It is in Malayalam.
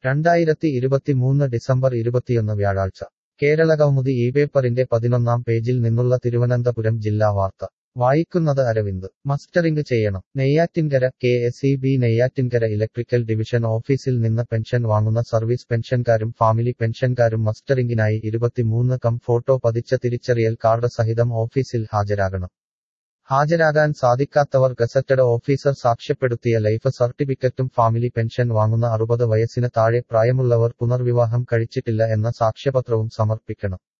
രണ്ടായിരത്തി ഇരുപത്തിമൂന്ന് ഡിസംബർ ഇരുപത്തിയൊന്ന് വ്യാഴാഴ്ച കേരളകൗമുദി ഈ പേപ്പറിന്റെ പതിനൊന്നാം പേജിൽ നിന്നുള്ള തിരുവനന്തപുരം ജില്ലാ വാർത്ത വായിക്കുന്നത് അരവിന്ദ് മസ്റ്ററിംഗ് ചെയ്യണം Neyyattinkara K S E B Neyyattinkara electrical division ഓഫീസിൽ നിന്ന് പെൻഷൻ വാങ്ങുന്ന സർവീസ് പെൻഷൻകാരും ഫാമിലി പെൻഷൻകാരും മസ്റ്ററിംഗിനായി ഇരുപത്തിമൂന്ന് കം ഫോട്ടോ പതിച്ച തിരിച്ചറിയൽ കാർഡ് സഹിതം ഓഫീസിൽ ഹാജരാകണം ഹാജരാകാൻ സാധിക്കാത്തവർ ഗസറ്റഡ് ഓഫീസർ സാക്ഷ്യപ്പെടുത്തിയ ലൈഫ് സർട്ടിഫിക്കറ്റും ഫാമിലി പെൻഷൻ വാങ്ങുന്ന അറുപത് വയസ്സിന് താഴെ പ്രായമുള്ളവർ പുനർവിവാഹം കഴിച്ചിട്ടില്ല എന്ന സാക്ഷ്യപത്രവും സമർപ്പിക്കണം